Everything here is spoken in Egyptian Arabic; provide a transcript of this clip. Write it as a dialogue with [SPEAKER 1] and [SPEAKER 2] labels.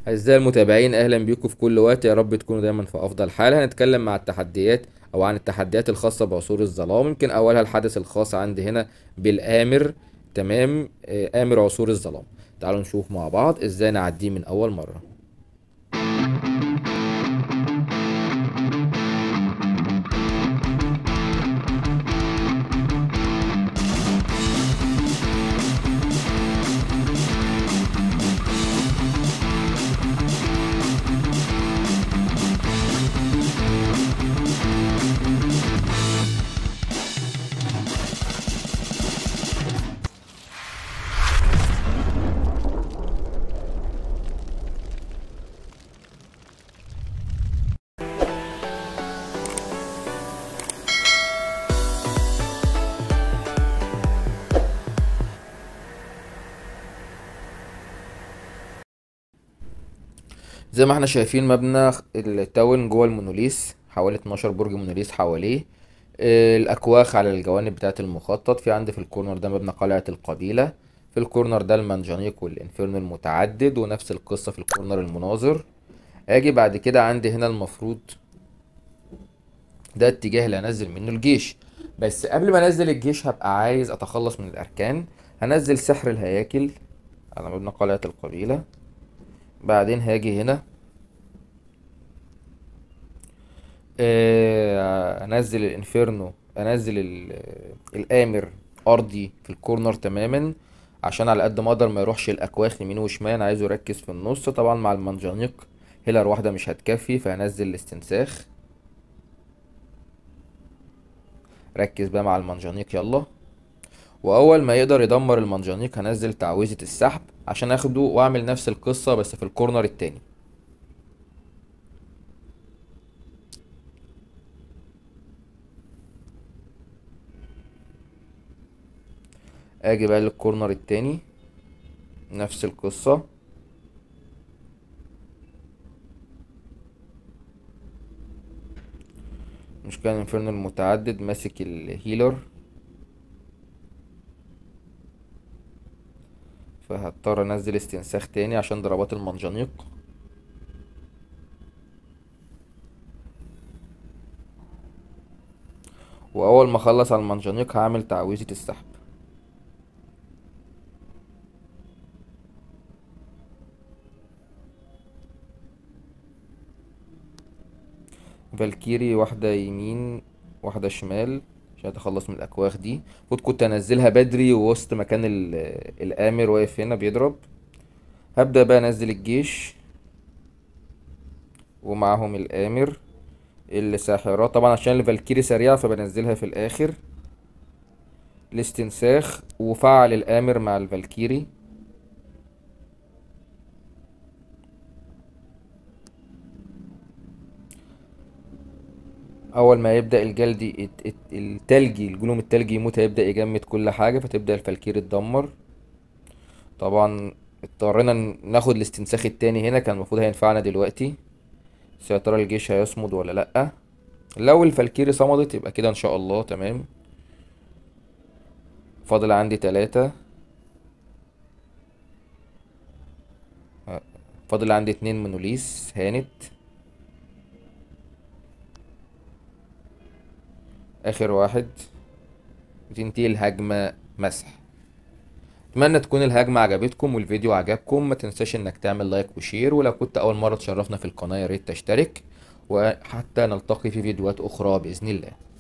[SPEAKER 1] أعزائي المتابعين أهلا بيكم في كل وقت يا رب تكونوا دايما في أفضل حال هنتكلم مع التحديات أو عن التحديات الخاصة بعصور الظلام يمكن أولها الحدث الخاص عندي هنا بالآمر تمام آه، آمر عصور الظلام تعالوا نشوف مع بعض إزاي نعديه من أول مرة زي ما احنا شايفين مبنى التاون جوه المونوليث حوالي 12 برج مونوليث حواليه آه، الأكواخ على الجوانب بتاعة المخطط في عندي في الكورنر ده مبنى قلعة القبيلة في الكورنر ده المنجنيق والإنفيرنو المتعدد ونفس القصة في الكورنر المناظر اجي بعد كده عندي هنا المفروض ده اتجاه اللي هنزل منه الجيش بس قبل ما انزل الجيش هبقى عايز اتخلص من الاركان هنزل سحر الهياكل على مبنى قلعة القبيلة بعدين هاجي هنا آه، انزل الانفيرنو انزل ال- الامر ارضي في الكورنر تماما عشان على قد ما اقدر ما يروحش الاكواخ يمين وشمال انا عايزه يركز في النص طبعا مع المنجنيق هيلر واحده مش هتكفي فهنزل الاستنساخ ركز بقى مع المنجنيق يلا واول ما يقدر يدمر المنجنيق هنزل تعويذه السحب عشان اخده واعمل نفس القصه بس في الكورنر التاني اجي بقى للكورنر التاني نفس القصة مش كان انفيرنو المتعدد ماسك الهيلر فهضطر انزل استنساخ تاني عشان ضربات المنجنيق واول ما اخلص على المنجنيق هعمل تعويذة السحب فالكيري واحدة يمين واحدة شمال عشان اتخلص من الاكواخ دي المفروض كنت انزلها بدري وسط مكان ال- الامر واقف هنا بيضرب هبدأ بقى انزل الجيش ومعاهم الامر الساحرات طبعا عشان الفالكيري سريعة فبنزلها في الاخر الاستنساخ وفعل الامر مع الفالكيري اول ما يبدا الجلدي الت- الت- التلجي الجلوم التلجي يموت هيبدا يجمد كل حاجه فتبدا الفالكير تدمر طبعا اضطرينا ن- ناخد الاستنساخ التاني هنا كان المفروض هينفعنا دلوقتي بس يا ترى الجيش هيصمد ولا لا لو الفالكيري صمدت يبقى كده ان شاء الله تمام فاضل عندي تلاتة فاضل عندي اتنين منوليس هانت اخر واحد بتنتهي الهجمة مسح اتمنى تكون الهجمة عجبتكم والفيديو عجبكم ما تنساش انك تعمل لايك وشير ولو كنت اول مرة تشرفنا في القناة يا ريت تشترك وحتى نلتقي في فيديوهات اخرى باذن الله